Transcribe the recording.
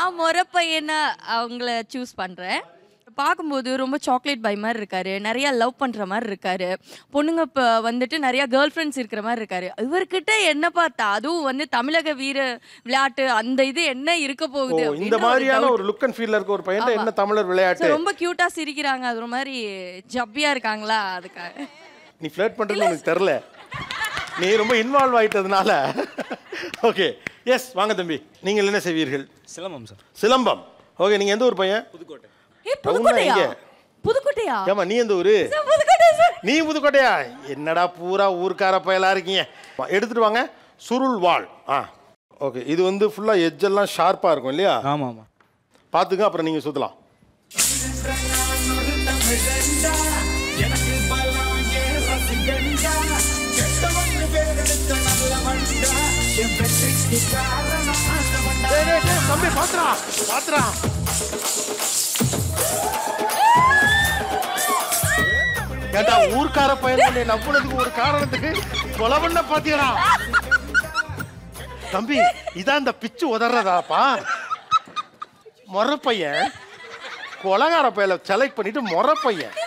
முறை பையனை அவங்கள சூஸ் பண்ணுறேன் பார்க்கும்போது ரொம்ப சாக்லேட் பை மாதிரி இருக்காரு நிறைய லவ் பண்ற மாதிரி இருக்காரு பொண்ணுங்க இப்போ வந்துட்டு நிறைய கேர்ள் ஃப்ரெண்ட்ஸ் இருக்கிற மாதிரி இருக்காரு இவர்கிட்ட என்ன பார்த்தா அதுவும் வந்து தமிழக வீர விளையாட்டு அந்த இது என்ன இருக்க ஓ போகுது இந்த அப்படின்னு ஒரு மாதிரியான doubt. ஒரு லுக் அண்ட் ஃபீல்ல இருக்க ஒரு பையன் ஆமா. என்ன தமிழர் So, விளையாட்டு ரொம்ப கியூட்டா சிரிக்கிறாங்க அது ஒரு மாதிரி ஜப்பியா இருக்காங்களா அதுக்காக நீ ஃப்ளர்ட் பண்றது உனக்கு தெரில நீ ரொம்ப இன்வால்வ் ஆயிட்டதுனால ஓகே எஸ் வாங்க தம்பி நீங்கள் என்ன செய்வீர்கள் சிலம்பம் சார் சிலம்பம் ஓகே நீங்க எந்த ஊர் பையன் ஏ புதுக்கோட்டையா எங்க? புதுக்கோட்டையா ஏமா நீ எந்த ஊரு சார், புதுக்கோட்டை சார் நீ புதுக்கோட்டையா என்னடா பூரா ஊர்க்கார பயலா இருக்கீங்க வா, எடுத்துட்டு வாங்க சுருள் வாள் ஆ ஓகே இது வந்து ஃபுல்லா எட்ஜெல்லாம் ஷார்ப்பா இருக்கும் இல்லையா ஆமாம் ஆமாம் பார்த்துங்க அப்புறம் நீங்க சுத்தலாம் டேய், டேய், டேய், தம்பி பாத்துறா பாத்துறா ஏண்டா ஊர்க்கார பையன் நீ நம்புனதுக்கு ஒரு காரணத்துக்கு கொலை பண்ண பாத்தியடா தம்பி இதான் இந்த பிச்சு உதறதாப்பா மொற பையன் கொலகார பையல செலக்ட் பண்ணிட்டு மொற பையன்